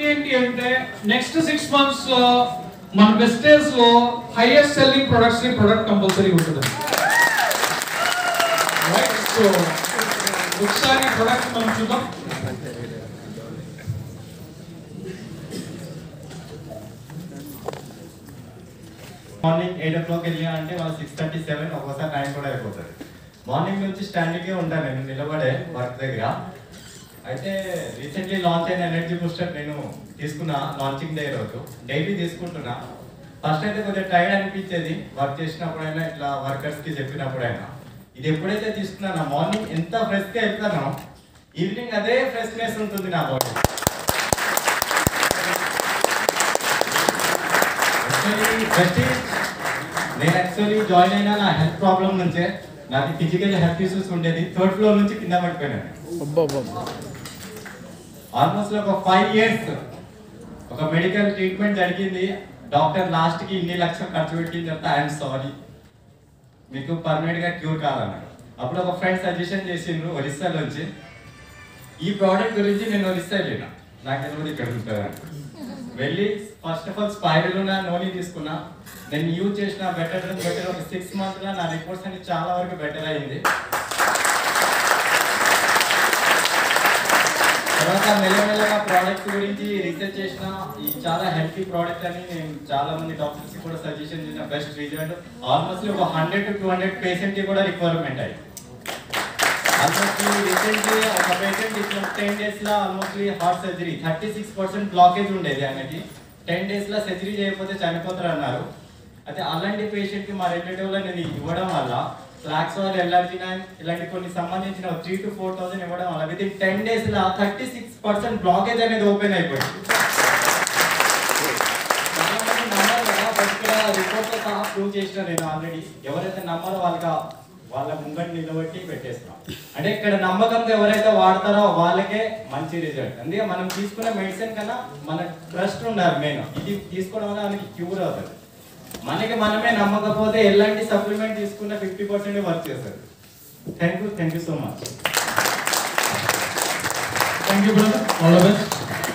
ఏంటి అంటే next six months లో మన వెస్టేజ్ లో హైయెస్ట్ సెల్లింగ్ ప్రొడక్ట్స్ ని ప్రొడక్ట్ కంపల్సరీ ఉంటుంది రైట్ సో ఒకసారి ప్రొడక్ట్ మనం చూద్దాం మార్నింగ్ ఎయిట్ ఓ క్లాక్ వెళ్ళినా అంటే వాళ్ళ సిక్స్ థర్టీ సెవెన్ ఒక్కోసారి నైన్ కూడా అయిపోతుంది మార్నింగ్ నుంచి స్టాండింగే ఉంటాను నేను నిలబడే వర్క్ దగ్గర అయితే రీసెంట్లీ లాంచ్ అయిన ఎనర్జీ బూస్టర్ నేను తీసుకున్న లాంచింగ్ డే రోజు డైలీ తీసుకుంటున్నా ఫస్ట్ అయితే కొంచెం టైర్డ్ అనిపించేది వర్క్ చేసినప్పుడైనా ఇట్లా వర్కర్స్కి చెప్పినప్పుడైనా ఇది ఎప్పుడైతే తీసుకున్నానో మార్నింగ్ ఎంత ఫ్రెష్గా వెళ్తానో ఈవినింగ్ అదే ఫ్రెష్నెస్ ఉంటుంది నా బాడీ యాక్చువల్లీ ప్రెస్టీజ్ నేను యాక్చువల్లీ జాయిన్ అయిన నా హెల్త్ ప్రాబ్లం నుంచే నాకు ఫిజికల్ హెల్త్ ఇష్యూస్ ఉండేది థర్డ్ ఫ్లోర్ నుంచి కింద పడిపోయినాను ఆల్మోస్ట్ ఒక ఫైవ్ ఇయర్స్ ఒక మెడికల్ ట్రీట్మెంట్ జరిగింది డాక్టర్ లాస్ట్ కి ఇన్ని లక్షలు ఖర్చు పెట్టిన తర్వాత ఐఎమ్ సారీ మీకు పర్మనెంట్ గా క్యూర్ కాదన్నాడు అప్పుడు ఒక ఫ్రెండ్ సజెషన్ చేసిండ్రు ఒరిస్సా నుంచి ఈ ప్రోడక్ట్ గురించి నేను ఒరిస్సా వెళ్ళిన నాకు తెలియదు ఇక్కడ ఉంటుంది వెళ్ళి ఫస్ట్ ఆఫ్ ఆల్ స్పైరల్ ఉన్న నోని తీసుకున్నా నేను యూజ్ చేసిన బెటర్ బెటర్ ఒక సిక్స్ మంత్స్ లో నా రిపోర్ట్స్ అన్ని చాలా వరకు బెటర్ అయింది తర్వాత మెల్లమెల్లగా ప్రోడక్ట్ గురించి రీసెర్చ్ చేసిన ఈ చాలా హెల్తీ ప్రోడక్ట్ అని నేను చాలా మంది డాక్టర్స్ కూడా సజెషన్ చేసిన బెస్ట్ రిజల్ట్ ఆల్మోస్ట్ ఒక hundred to two hundred patient కి కూడా రిక్వైర్మెంట్ అయ్యి ఆల్మోస్ట్ రీసెంట్లీ ఒక పేషెంట్ ఇట్లా టెన్ డేస్ లో almost heart surgery thirty six percent blockage ఉండేది ఆయనకి టెన్ డేస్ లో సర్జరీ చేయకపోతే చనిపోతారు అన్నారు అయితే అలాంటి పేషెంట్ కి మా రిలేటివ్ లో నేను ఇవ్వడం వల్ల ఫ్లాక్స్ ఆయిల్ ఎలర్జీ ఇలాంటి కొన్ని సంబంధించిన త్రీ టు ఫోర్ థౌసండ్ ఇవ్వడం వల్ల విత్ ఇన్ టెన్ డేస్ లో థర్టీ సిక్స్ పర్సెంట్ బ్లాకేజ్ అనేది ఓపెన్ అయిపోయింది చాలా మంది నమ్మరు కదా బట్ ఇక్కడ రిపోర్ట్ తో సహా ప్రూవ్ చేసిన నేను ఆల్రెడీ ఎవరైతే నమ్మరో వాళ్ళకి వాళ్ళ ముంగటి నిలబెట్టి పెట్టేస్తాం అంటే ఇక్కడ నమ్మకంతో ఎవరైతే వాడతారో వాళ్ళకే మంచి రిజల్ట్ అందుకే మనం తీసుకునే మెడిసిన్ కన్నా మన ట్రస్ట్ ఉండాలి మెయిన్ ఇది తీసుకోవడం వల్ల మనకి క్యూర్ అవుతుంది మనకి మనమే నమ్మకపోతే ఎలాంటి సప్లిమెంట్ తీసుకున్న ఫిఫ్టీ పర్సెంట్ వర్క్ చేస్తారు thank you thank you so much Thank you, brother. All the best.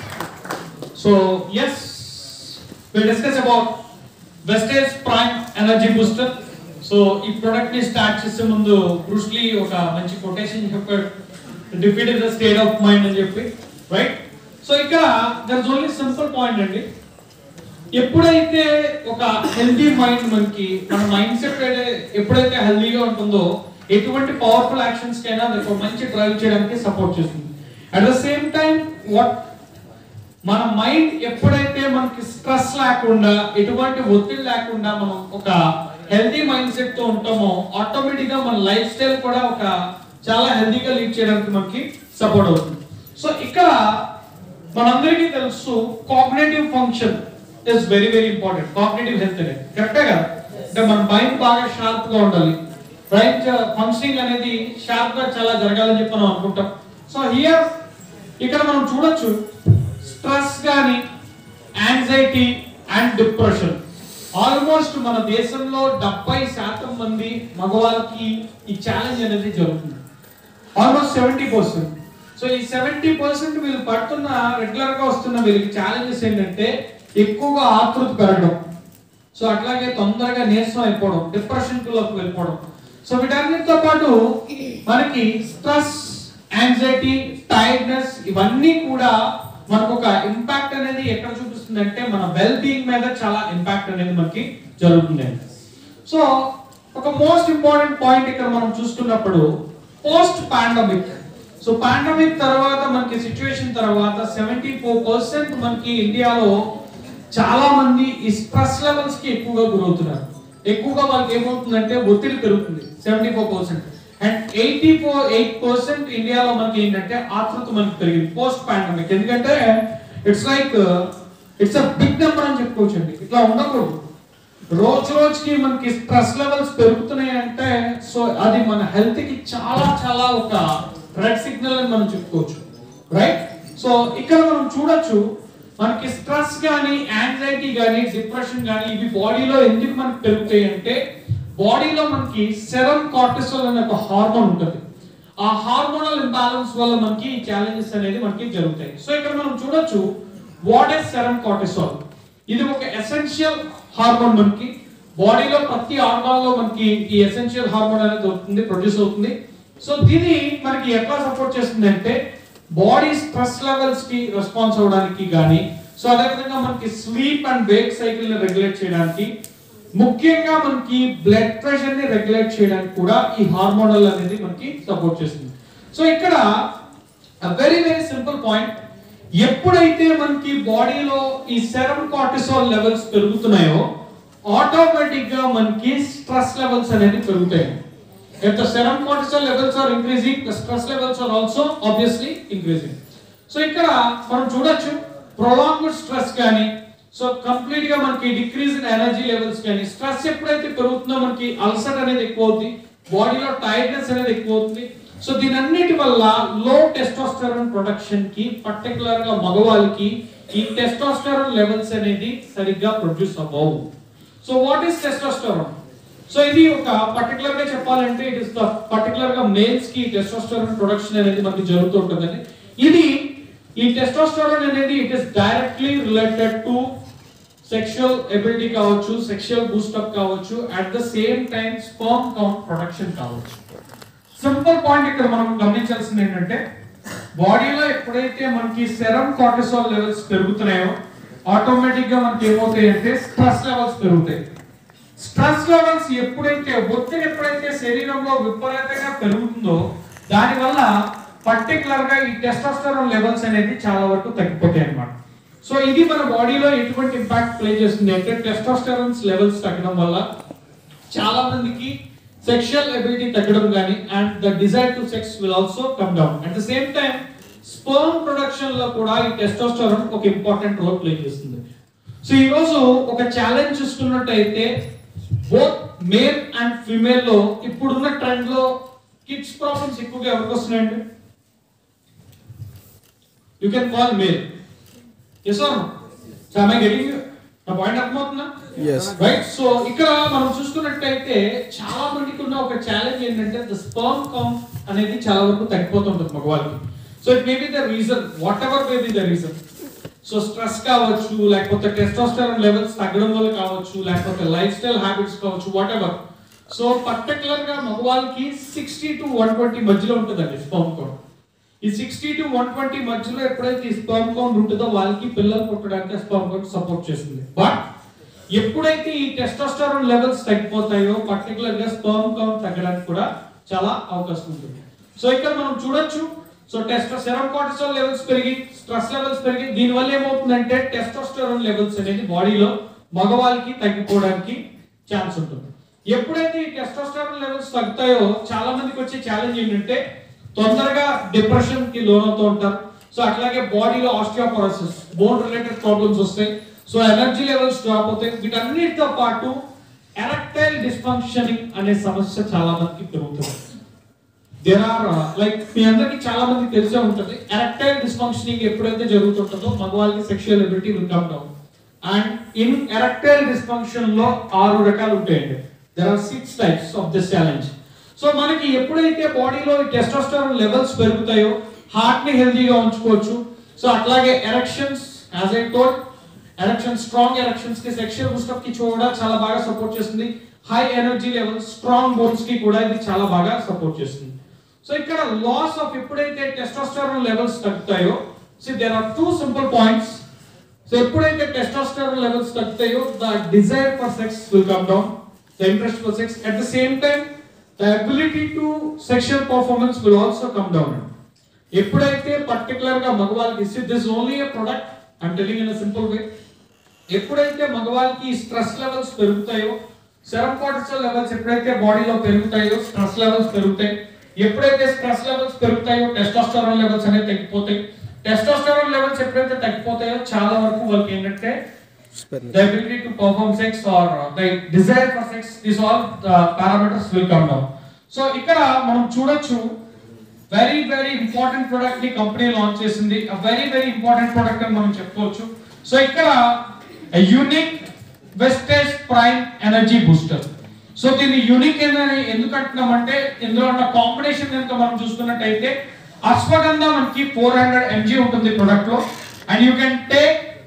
So, yes, we'll discuss about Vestage Prime Energy Booster. So ఈ ప్రోడక్ట్ ని స్టార్ట్ చేసే ముందు బ్రూస్లీ ఒక మంచి కొటేషన్ చెప్పాడు defeat is the state of mind అని చెప్పి right so ఇక్కడ there is only simple point అండి ఎప్పుడైతే ఒక హెల్దీ మైండ్ మనకి మన మైండ్ సెట్ ఎప్పుడైతే హెల్దీగా ఉంటుందో ఎటువంటి పవర్ఫుల్ యాక్షన్స్ కైనా అది ఒక మంచి డ్రైవ్ చేయడానికి సపోర్ట్ చేస్తుంది at the same time what మన మైండ్ ఎప్పుడైతే మనకి స్ట్రెస్ లేకుండా ఎటువంటి ఒత్తిడి లేకుండా మనం ఒక హెల్తీ మైండ్ సెట్ తో ఉంటామో ఆటోమేటిక్ గా మన లైఫ్ స్టైల్ కూడా ఒక చాలా హెల్తీగా లీడ్ చేయడానికి మనకి సపోర్ట్ అవుతుంది సో ఇక్కడ మనందరికీ తెలుసు cognitive function is very very important cognitive health అనేది కరెక్టే కదా అంటే మన మైండ్ బాగా షార్ప్ గా ఉండాలి రైట్ ఫంక్షనింగ్ అనేది షార్ప్ గా చాలా జరగాలని చెప్పి మనం అనుకుంటాం సో హియర్ ఇక్కడ మనం చూడొచ్చు స్ట్రెస్ కానీ యాంగ్జైటీ అండ్ డిప్రెషన్ ఆల్మోస్ట్ మన దేశంలో డెబ్బై శాతం మంది మగవాళ్ళకి ఈ ఛాలెంజ్ అనేది జరుగుతుంది ఆల్మోస్ట్ సెవెంటీ పర్సెంట్ సో ఈ సెవెంటీ పర్సెంట్ వీళ్ళు పడుతున్న రెగ్యులర్ గా వస్తున్న వీళ్ళకి ఛాలెంజెస్ ఏంటంటే ఎక్కువగా ఆతృత పెరగడం సో అట్లాగే తొందరగా నీరసం అయిపోవడం డిప్రెషన్ లోకి వెళ్ళిపోవడం సో వీటన్నిటితో పాటు మనకి స్ట్రెస్ యాంగ్జైటీ టైర్డ్నెస్ ఇవన్నీ కూడా మనకు ఒక ఇంపాక్ట్ అనేది ఎక్కడ చూపిస్తుంది అంటే మన వెల్ బీయింగ్ మీద చాలా ఇంపాక్ట్ అనేది మనకి జరుగుతుంది సో ఒక మోస్ట్ ఇంపార్టెంట్ పాయింట్ ఇక్కడ మనం చూసుకున్నప్పుడు పోస్ట్ పాండమిక్ సో పాండమిక్ తర్వాత మనకి సిచ్యువేషన్ తర్వాత సెవెంటీ ఫోర్ పర్సెంట్ మనకి ఇండియాలో చాలా మంది ఈ స్ట్రెస్ లెవెల్స్ కి ఎక్కువగా గురవుతున్నారు ఎక్కువగా వాళ్ళకి ఏమవుతుందంటే ఒత్తిడి పెరుగుతుంది seventy four percent and eighty four eight percent ఇండియాలో మనకి ఏంటంటే ఆతృత మనకి పెరిగింది పోస్ట్ పాండమిక్ ఎందుకంటే it's like it's a big number అని చెప్పుకోవచ్చు అండి ఇట్లా ఉండకూడదు రోజు రోజుకి మనకి స్ట్రెస్ లెవెల్స్ పెరుగుతున్నాయి అంటే సో అది మన హెల్త్ కి చాలా చాలా ఒక రెడ్ సిగ్నల్ అని మనం చెప్పుకోవచ్చు రైట్ సో ఇక్కడ మనం చూడొచ్చు మనకి స్ట్రెస్ కానీ యాంగ్జైటీ కానీ డిప్రెషన్ కానీ ఇవి బాడీలో ఎందుకు మనకి పెరుగుతాయి అంటే బాడీలో మనకి సెరం కార్టిసోల్ అనే ఒక హార్మోన్ ఉంటుంది ఆ హార్మోనల్ ఇంబ్యాలెన్స్ వల్ల మనకి ఛాలెంజెస్ అనేది మనకి జరుగుతాయి సో ఇక్కడ మనం చూడొచ్చు వాట్ ఇస్ సెరం కార్టిసాల్ ఇది ఒక ఎసెన్షియల్ హార్మోన్ మనకి బాడీలో ప్రతి ఆర్గాన్ లో మనకి ఈ ఎసెన్షియల్ హార్మోన్ అనేది దొరుకుతుంది ప్రొడ్యూస్ అవుతుంది సో దీన్ని మనకి ఎట్లా సపోర్ట్ చేస్తుంది అంటే బాడీ స్ట్రెస్ లెవెల్స్ కి రెస్పాన్స్ అవడానికి కానీ సో అదేవిధంగా మనకి స్లీప్ అండ్ వేక్ సైకిల్ ని రెగ్యులేట్ చేయడానికి ముఖ్యంగా మనకి బ్లడ్ ప్రెషర్ ని రెగ్యులేట్ చేయడానికి కూడా ఈ హార్మోనల్ అనేది మనకి సపోర్ట్ చేస్తుంది సో ఇక్కడ వెరీ వెరీ సింపుల్ పాయింట్ ఎప్పుడైతే మనకి బాడీలో ఈ సెరం కార్టిసాల్ లెవెల్స్ పెరుగుతున్నాయో ఆటోమేటిక్ గా మనకి స్ట్రెస్ లెవెల్స్ అనేది పెరుగుతాయి if the serum cortisol levels are increasing the stress levels are also obviously increasing so ఇక్కడ మనం చూడొచ్చు ప్రొలాంగ్డ్ స్ట్రెస్ కానీ సో కంప్లీట్ గా మనకి డిక్రీజ్ ఇన్ ఎనర్జీ లెవెల్స్ కానీ స్ట్రెస్ ఎప్పుడైతే పెరుగుతుందో మనకి అల్సర్ అనేది ఎక్కువ అవుతుంది బాడీలో టైర్డ్నెస్ అనేది ఎక్కువ అవుతుంది సో దీని అన్నిటి వల్ల లో టెస్టోస్టెరాన్ ప్రొడక్షన్ కి పర్టికులర్ గా మగవాళ్ళకి ఈ టెస్టోస్టెరాన్ లెవెల్స్ అనేది సరిగ్గా ప్రొడ్యూస్ అవ్వవు so what is testosterone so ఇది ఒక పర్టికులర్ గా చెప్పాలంటే ఇట్ ఇస్ ద పర్టికులర్ గా మేల్స్ కి టెస్టోస్టెరాన్ ప్రొడక్షన్ అనేది మనకి జరుగుతూ ఉంటుందండి ఇది ఈ టెస్టోస్టెరాన్ అనేది it is directly related to sexual ability కావచ్చు సెక్షువల్ బూస్టప్ కావచ్చు at the same time sperm count production కావచ్చు సింపుల్ పాయింట్ ఇక్కడ మనం గమనించాల్సింది ఏంటంటే బాడీలో ఎప్పుడైతే మనకి సెరం కార్టిసాల్ లెవెల్స్ పెరుగుతున్నాయో ఆటోమేటిక్ గా మనకి ఏమవుతాయి అంటే స్ట్రెస్ లెవెల్స్ పెరుగుతాయి స్ట్రెస్ లెవెల్స్ ఎప్పుడైతే ఒత్తిడి ఎప్పుడైతే శరీరంలో విపరీతంగా పెరుగుతుందో దానివల్ల పర్టికులర్ గా ఈ టెస్టోస్టెరాన్ లెవెల్స్ అనేది చాలా వరకు తగ్గిపోతాయి అన్నమాట సో ఇది మన బాడీలో ఎటువంటి ఇంపాక్ట్ ప్లే చేస్తుంది అంటే టెస్టోస్టెరాన్స్ లెవెల్స్ తగ్గడం వల్ల చాలా మందికి సెక్షువల్ ఎబిలిటీ తగ్గడం కానీ and the desire to sex will also come down at the same time sperm production లో కూడా ఈ టెస్టోస్టెరాన్ ఒక ఇంపార్టెంట్ రోల్ ప్లే చేస్తుంది సో ఈ రోజు ఒక ఛాలెంజ్ చూసుకున్నట్టయితే బోత్ మేల్ అండ్ ఫిమేల్ లో ఇప్పుడున్న ట్రెండ్ లో కిడ్స్ ప్రాబ్లమ్స్ ఎక్కువగా ఎవరికి వస్తున్నాయండి you can call male S R so I getting నా పాయింట్ అర్థమవుతుందా Yes. రైట్ సో ఇక్కడ మనం చూసుకున్నట్టయితే చాలా మందికి ఉన్న ఒక ఛాలెంజ్ ఏంటంటే ద స్పర్మ్ కౌంట్ అనేది చాలా వరకు తగ్గిపోతుంటుంది మగవాళ్ళకి so it may be the reason whatever may be the reason so stress కావచ్చు లేకపోతే టెస్టోస్టెరాన్ లెవెల్స్ తగ్గడం వల్ల కావచ్చు లేకపోతే లైఫ్ స్టైల్ హ్యాబిట్స్ కావచ్చు వాట్ ఎవర్ సో పర్టికులర్ గా మగవాళ్ళకి సిక్స్టీ టు వన్ ట్వంటీ మధ్యలో ఉంటుందండి స్పర్మ్ కౌంట్ ఈ సిక్స్టీ టు వన్ ట్వంటీ మధ్యలో ఎప్పుడైతే ఈ స్పర్మ్ కౌంట్ ఉంటుందో వాళ్ళకి పిల్లలు పుట్టడానికి స్పర్మ్ కౌంట్ సపోర్ట్ చేస్తుంది బట్ ఎప్పుడైతే ఈ టెస్టోస్టెరాన్ లెవెల్స్ తగ్గిపోతాయో పర్టికులర్ గా స్పర్మ్ కౌంట్ తగ్గడానికి కూడా చాలా అవకాశం ఉంటుంది సో ఇక్కడ మనం చూడొచ్చు so testo serum cortisol levels పెరిగి స్ట్రెస్ లెవెల్స్ పెరిగి దీని వల్ల ఏమవుతుందంటే టెస్టోస్టెరాన్ లెవెల్స్ అనేది బాడీలో మగవాళ్ళకి తగ్గిపోవడానికి ఛాన్స్ ఉంటుంది ఎప్పుడైతే ఈ టెస్టోస్టెరాన్ లెవెల్స్ తగ్గుతాయో చాలా మందికి వచ్చే ఛాలెంజ్ ఏంటంటే తొందరగా డిప్రెషన్ కి లోనవుతూ ఉంటారు సో అట్లాగే బాడీలో ఆస్టియోపరోసిస్ బోన్ రిలేటెడ్ ప్రాబ్లమ్స్ వస్తాయి సో ఎనర్జీ లెవెల్స్ డ్రాప్ అవుతాయి వీటన్నిటితో పాటు ఎరక్టైల్ డిస్ఫంక్షనింగ్ అనే సమస్య చాలా మందికి పెరుగుతుంది దేర్ ఆర్ లైక్ మీ అందరికి చాలా మందికి తెలిసే ఉంటుంది ఎరక్టైల్ డిస్ఫంక్షనింగ్ ఎప్పుడైతే జరుగుతుంటుందో మగవాళ్ళకి sexual ability will come down and in erectile dysfunction లో ఆరు రకాలు ఉంటాయండి there are six types of this challenge so మనకి ఎప్పుడైతే బాడీలో టెస్టోస్టెరాన్ లెవెల్స్ పెరుగుతాయో హార్ట్ ని హెల్తీగా ఉంచుకోవచ్చు సో అట్లాగే erections as I told erection strong erections కి సెక్షువల్ బూస్టప్ కి కూడా చాలా బాగా సపోర్ట్ చేస్తుంది high energy levels strong bones కి కూడా ఇది చాలా బాగా సపోర్ట్ చేస్తుంది సో ఇక్కడ లాస్ ఆఫ్ ఎప్పుడైతే టెస్టోస్టెరాన్ లెవెల్స్ తగ్గుతాయో so there are two simple points so ఎప్పుడైతే టెస్టోస్టెరాన్ లెవెల్స్ తగ్గుతాయో the desire for sex will come down the interest for sex at the same time the ability to sexual performance will also come down ఎప్పుడైతే particular గా మగవాళ్ళకి this only a product I'm telling in simple way ఎప్పుడైతే మగవాళ్ళకి stress levels పెరుగుతాయో serum cortisol levels ఎప్పుడైతే బాడీలో పెరుగుతాయో stress levels పెరుగుతాయి ఎప్పుడైతే స్ట్రెస్ లెవెల్స్ పెరుగుతాయో టెస్టోస్టెరాన్ లెవెల్స్ అనేవి తగ్గిపోతాయి టెస్టోస్టెరాన్ లెవెల్స్ ఎప్పుడైతే తగ్గిపోతాయో చాలా వరకు వాళ్ళకి ఏంటంటే the ability to perform sex or uh, the desire for sex these all the parameters will come down so ఇక్కడ మనం చూడొచ్చు వెరీ వెరీ ఇంపార్టెంట్ ప్రొడక్ట్ ని కంపెనీ లాంచ్ చేసింది వెరీ వెరీ ఇంపార్టెంట్ ప్రొడక్ట్ అని మనం చెప్పుకోవచ్చు సో ఇక్కడ unique Vestige prime energy booster so దీన్ని యూనిక్ అని ఎందుకు అంటున్నామంటే ఇందులో ఉన్న కాంబినేషన్ కనుక మనం చూసుకున్నట్టయితే అశ్వగంధ మనకి ఫోర్ హండ్రెడ్ ఎంజీ ఉంటుంది ప్రొడక్ట్ లో అండ్ యూ కెన్ టేక్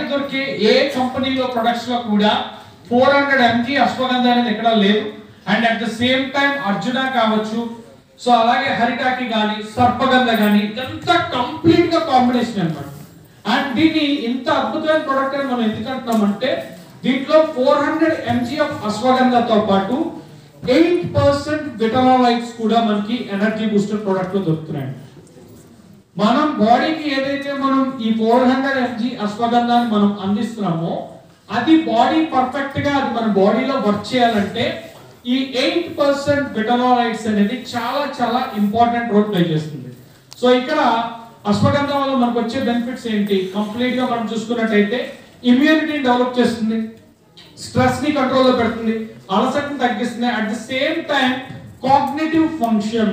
దొరికే ఏ కంపెనీలో ప్రొడక్ట్స్ లో కూడా ఫోర్ హండ్రెడ్ ఎంజీ అశ్వగంధ అనేది ఎక్కడ లేదు and at the same time arjuna కావచ్చు సో అలాగే హరిటాకి కానీ సర్పగంధ కానీ ఇదంతా కంప్లీట్ గా కాంబినేషన్ అన్నమాట అండ్ దీన్ని ఇంత అద్భుతమైన ప్రొడక్ట్ అని మనం ఎందుకు అంటున్నామంటే దీంట్లో ఫోర్ హండ్రెడ్ ఎంజీ ఆఫ్ అశ్వగంధతో పాటు ఎయిట్ పర్సెంట్ విటనాలైట్స్ కూడా మనకి ఎనర్జీ బూస్టర్ ప్రొడక్ట్ లో దొరుకుతున్నాయి మనం బాడీకి ఏదైతే మనం ఈ ఫోర్ హండ్రెడ్ ఎంజీ అశ్వగంధాన్ని మనం అందిస్తున్నామో అది బాడీ పర్ఫెక్ట్ గా అది మన బాడీలో వర్క్ చేయాలంటే ఈ ఎయిట్ పర్సెంట్ విటనాలైట్స్ అనేది చాలా చాలా ఇంపార్టెంట్ రోల్ ప్లే చేస్తుంది సో ఇక్కడ అశ్వగంధ వల్ల మనకు వచ్చే బెనిఫిట్స్ ఏంటి కంప్లీట్ గా మనం చూసుకున్నట్టయితే ఇమ్యూనిటీని డెవలప్ చేస్తుంది స్ట్రెస్ ని కంట్రోల్ లో పెడుతుంది అలసటని తగ్గిస్తుంది at the same time cognitive function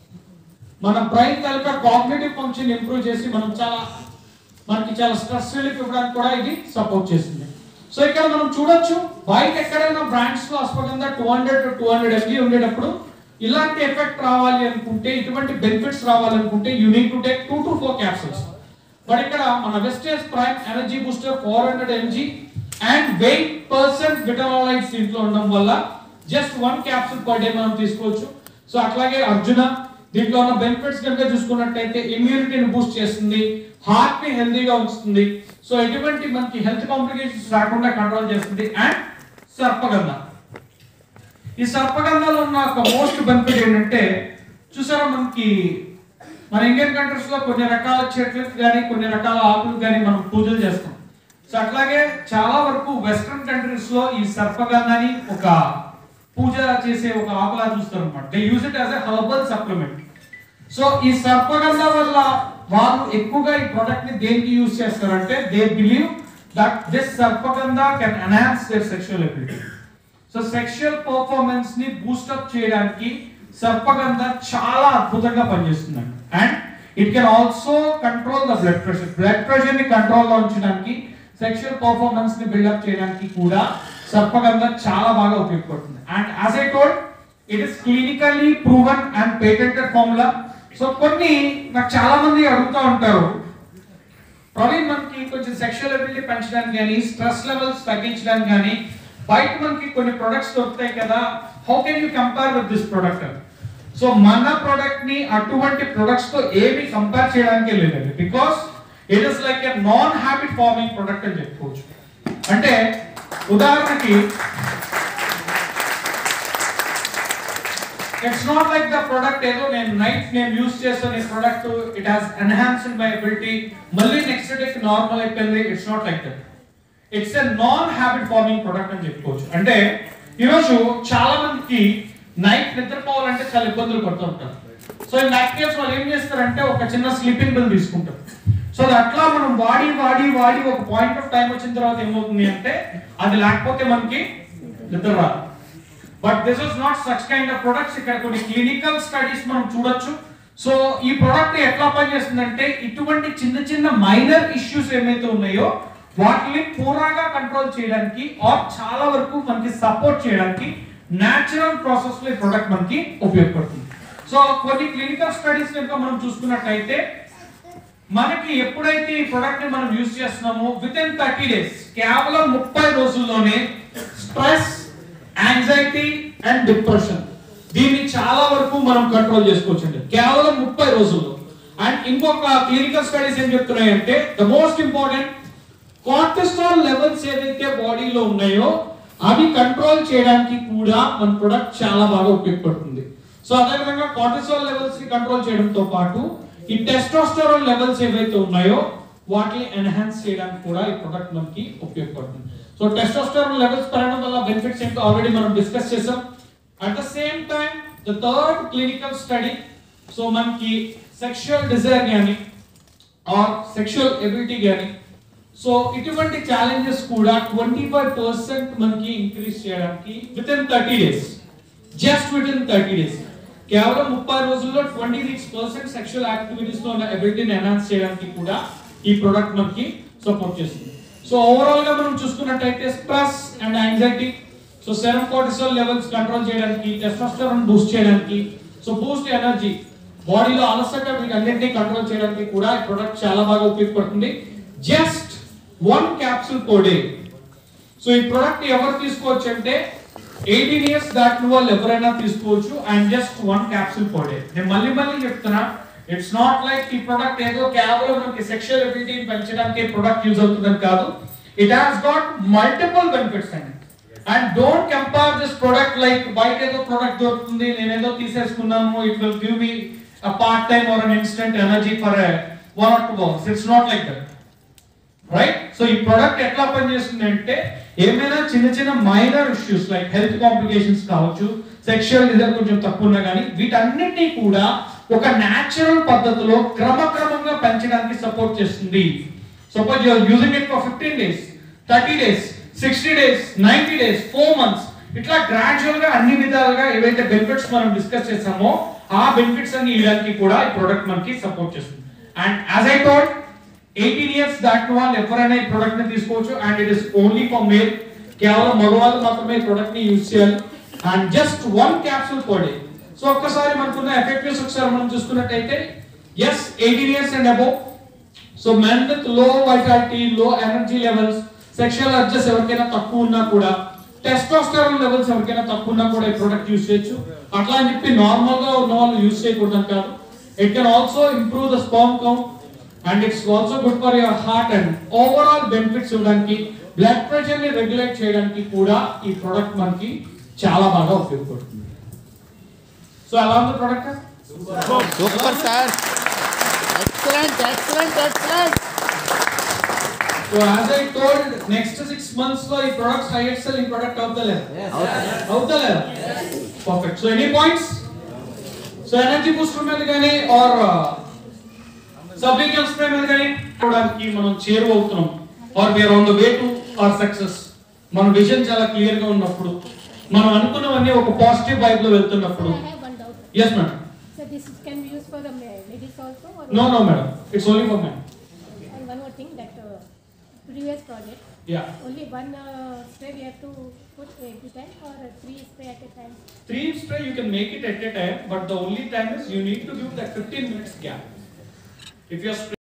మన బ్రెయిన్ తాలూకా కాగ్నేటివ్ ఫంక్షన్ ఇంప్రూవ్ చేసి మనం చాలా మనకి చాలా స్ట్రెస్ రిలీఫ్ ఇవ్వడానికి కూడా ఇది సపోర్ట్ చేస్తుంది సో ఇక్కడ మనం చూడొచ్చు బయట ఎక్కడైనా బ్రాండ్స్ లో ashwagandha two hundred two hundred MG ఉండేటప్పుడు ఇలాంటి ఎఫెక్ట్ రావాలి అనుకుంటే ఇటువంటి బెనిఫిట్స్ రావాలనుకుంటే you need to take two to four capsules but ఇక్కడ మన Vestige prime energy booster four hundred MG and eight percent withanolides దీంట్లో ఉండడం వల్ల just one capsule per day మనం తీసుకోవచ్చు సో అట్లాగే అర్జున దీంట్లో ఉన్న బెనిఫిట్స్ కనుక చూసుకున్నట్టయితే ఇమ్యూనిటీని బూస్ట్ చేస్తుంది హార్ట్ ని హెల్దీగా ఉంచుతుంది సో ఎటువంటి మనకి హెల్త్ కాంప్లికేషన్స్ రాకుండా కంట్రోల్ చేస్తుంది అండ్ సర్పగంధ ఈ సర్పగంధలో ఉన్న ఒక మోస్ట్ బెనిఫిట్ ఏంటంటే చూసారా మనకి మన ఇండియన్ కంట్రీస్ లో కొన్ని రకాల చెట్లకు కానీ కొన్ని రకాల ఆకులకు కానీ మనం పూజలు చేస్తాం సో అట్లాగే చాలా వరకు వెస్ట్రన్ కంట్రీస్ లో ఈ సర్పగంధాన్ని ఒక పూజ చేసే ఒక ఆకులా చూస్తారు అనమాట they use it as a herbal supplement so ఈ సర్పగంధ వల్ల వాళ్ళు ఎక్కువగా ఈ ప్రొడక్ట్ ని దేనికి యూజ్ చేస్తారంటే they believe that this sarpagandha can enhance their sexual ability so sexual performance ని బూస్టప్ చేయడానికి సర్పగంధ చాలా అద్భుతంగా పనిచేస్తుందండి and it can also control the blood pressure blood pressure ని కంట్రోల్ లో ఉంచడానికి సెక్షువల్ పర్ఫార్మెన్స్ ని బిల్డప్ చేయడానికి కూడా సర్పగంధ చాలా బాగా ఉపయోగపడుతుంది and as I told it is clinically proven and patented formula so కొన్ని నాకు చాలా మంది అడుగుతూ ఉంటారు ప్రవీణ్ మనకి కొంచెం సెక్షువల్ అబిలిటీ పెంచడానికి కానీ స్ట్రెస్ లెవెల్స్ తగ్గించడానికి కానీ బయట మనకి కొన్ని ప్రొడక్ట్స్ దొరుకుతాయి కదా how can you compare with this product so మన ప్రొడక్ట్ ని అటువంటి ప్రొడక్ట్స్ తో ఏమి కంపేర్ చేయడానికి లేదండి because it is like a non habit forming product అని చెప్పుకోవచ్చు అంటే ఉదాహరణకి it's not like the product ఏదో నేను నైట్ నేను యూస్ చేస్తాను ఈ product it has enhanced my ability మళ్ళీ నెక్స్ట్ డే నార్మల్ అయిపోయింది it's not like that it's a non habit forming product అని చెప్పుకోవచ్చు అంటే ఈరోజు చాలా మందికి నైట్ నిద్రపోవాలంటే చాలా ఇబ్బందులు పడుతూ ఉంటారు సో ఈ నైట్ కేస్ వాళ్ళు ఏం చేస్తారంటే ఒక చిన్న స్లీపింగ్ బిల్ తీసుకుంటారు సో అది అట్లా మనం వాడి వాడి వాడి ఒక పాయింట్ ఆఫ్ టైం వచ్చిన తర్వాత ఏమవుతుంది అంటే అది లేకపోతే మనకి నిద్ర రాదు but this is not such kind of products ఇక్కడ కొన్ని క్లినికల్ స్టడీస్ మనం చూడొచ్చు సో ఈ ప్రొడక్ట్ ఎట్లా పనిచేస్తుందంటే ఇటువంటి చిన్న చిన్న మైనర్ ఇష్యూస్ ఏమైతే ఉన్నాయో వాటిని పూరాగా కంట్రోల్ చేయడానికి ఆర్ చాలా వరకు మనకి సపోర్ట్ చేయడానికి నేచురల్ ప్రాసెస్ లో ఈ ప్రొడక్ట్ మనకి ఉపయోగపడుతుంది సో కొన్ని క్లినికల్ స్టడీస్ కనుక మనం చూసుకున్నట్టయితే మనకి ఎప్పుడైతే ఈ ప్రొడక్ట్ ని మనం యూజ్ చేస్తున్నామో విత్ ఇన్ థర్టీ డేస్ కేవలం ముప్పై రోజుల్లోనే స్ట్రెస్ యాంగ్జైటీ అండ్ డిప్రెషన్ దీన్ని చాలా వరకు మనం కంట్రోల్ చేసుకోవచ్చండి కేవలం ముప్పై రోజుల్లో అండ్ ఇంకొక క్లినికల్ స్టడీస్ ఏం చెప్తున్నాయంటే the most important cortisol levels ఏదైతే బాడీలో ఉన్నాయో అవి కంట్రోల్ చేయడానికి కూడా మన ప్రొడక్ట్ చాలా బాగా ఉపయోగపడుతుంది సో అదేవిధంగా కార్టిసాల్ లెవెల్స్ ని కంట్రోల్ చేయడంతో పాటు ఈ టెస్టోస్టెరాన్ లెవెల్స్ ఏవైతే ఉన్నాయో వాటిని ఎన్హాన్స్ చేయడానికి కూడా ఈ ప్రొడక్ట్ మనకి ఉపయోగపడుతుంది సో టెస్టోస్టెరాన్ లెవెల్స్ పెరగడం వల్ల బెనిఫిట్స్ ఏంటో ఆల్రెడీ మనం డిస్కస్ చేసాం at the same time the third clinical study so మనకి సెక్షువల్ డిజైర్ కానీ ఆర్ సెక్షువల్ ఎబిలిటీ కానీ సో ఇటువంటి ఛాలెంజెస్ కూడా ట్వంటీ ఫైవ్ పర్సెంట్ మనకి ఇంక్రీజ్ చేయడానికి within thirty days just within thirty days కేవలం ముప్పై రోజుల్లో twenty six percent sexual activities లో ఉన్న ఎబిలిటీని ఎన్హాన్స్ చేయడానికి కూడా ఈ ప్రొడక్ట్ మనకి సపోర్ట్ చేస్తుంది సో ఓవరాల్ గా మనం చూసుకున్నట్టయితే stress and anxiety so serum cortisol levels control చేయడానికి టెస్టోస్టెరాన్ బూస్ట్ చేయడానికి సో బూస్ట్ ఎనర్జీ బాడీలో అలసట వీటన్నింటినీ కంట్రోల్ చేయడానికి కూడా ఈ ప్రొడక్ట్ చాలా బాగా ఉపయోగపడుతుంది just one capsule per day so ఈ ప్రొడక్ట్ ఎవరు తీసుకోవచ్చు అంటే ఎయిటీన్ ఇయర్స్ దాటిన వాళ్ళు ఎవరైనా తీసుకోవచ్చు and just one capsule per day నేను మళ్ళీ మళ్ళీ చెప్తున్నా ఇట్స్ నాట్ లైక్ ఈ ప్రొడక్ట్ ఏదో కేవలం మనకి సెక్షువల్ ఎబిలిటీ పెంచడానికి ప్రొడక్ట్ యూజ్ అవుతుందని కాదు it has got multiple benefits అండి and don't compare this product like బయట ఏదో ప్రొడక్ట్ దొరుకుతుంది నేను ఏదో తీసేసుకున్నాను it will give me a part time or an instant energy for a one or two hours it's not like that right so ఈ product ఎట్లా పనిచేస్తుంది అంటే ఏమైనా చిన్న చిన్న minor issues like health complications కావచ్చు సెక్షువల్ డిజైర్ కొంచెం తక్కువ ఉన్నా కానీ వీటన్నిటినీ కూడా ఒక న్యాచురల్ పద్ధతిలో క్రమక్రమంగా పెంచడానికి సపోర్ట్ చేస్తుంది suppose you're using it for fifteen days thirty days sixty days ninety days four months ఇట్లా గ్రాడ్యువల్ గా అన్ని విధాలుగా ఏవైతే బెనిఫిట్స్ మనం డిస్కస్ చేసామో ఆ బెనిఫిట్స్ అన్ని ఇవ్వడానికి కూడా ఈ ప్రోడక్ట్ మనకి సపోర్ట్ చేస్తుంది and as I told eighteen years దాటిన వాళ్ళు ఎవరైనా ఈ ప్రొడక్ట్ ని తీసుకోవచ్చు and it is only for male కేవలం మగవాళ్ళు మాత్రమే ఈ ప్రొడక్ట్ ని యూజ్ చేయాలి and just one capsule per day so ఒక్కసారి మనకున్న ఎఫెక్టివ్స్ ఒకసారి మనం చూసుకున్నట్టయితే as eighteen years and above so men with low vitality low energy levels sexual adjust ఎవరికైనా తక్కువ ఉన్నా కూడా టెస్టోస్టెరాన్ లెవెల్స్ ఎవరికైనా తక్కువ ఉన్నా కూడా ఈ ప్రొడక్ట్ యూజ్ చేయొచ్చు అట్లా అని చెప్పి నార్మల్ గా ఉన్న వాళ్ళు యూజ్ చేయకూడదు కాదు it can also improve the sperm count and it's also good for your heart and overall benefits ఇవ్వడానికి బ్లడ్ ప్రెషర్ ని రెగ్యులేట్ చేయడానికి కూడా ఈ ప్రొడక్ట్ మనకి చాలా బాగా ఉపయోగపడుతుంది సో ఎలా ఉంది product super sir excellent excellent excellent so as I told next six months లో ఈ ప్రొడక్ట్స్ హైయెస్ట్ సెల్లింగ్ ప్రొడక్ట్ అవుతలేదు అవుతలేదు perfect so any points so energy booster మీద కానీ ఆర్ సబ్లిక్యూల్ స్ప్రే మీద కానీ చూడడానికి మనం చేరువ అవుతున్నాం or we're on the way to our success మన విజన్ చాలా క్లియర్ గా ఉన్నప్పుడు మనం అనుకున్నవన్నీ ఒక పాజిటివ్ వైబ్ లో వెళ్తున్నప్పుడు I have one doubt. Yes madam So this is, can be used for the ma- ladies also? Or no no madam it's only for men And one more thing, that uh, previous project, yeah only one uh, spray we have to put every time or uh, three spray at a time? Three spray you can make it at a time, but the only time is you need to give that 15 minutes gap. If you're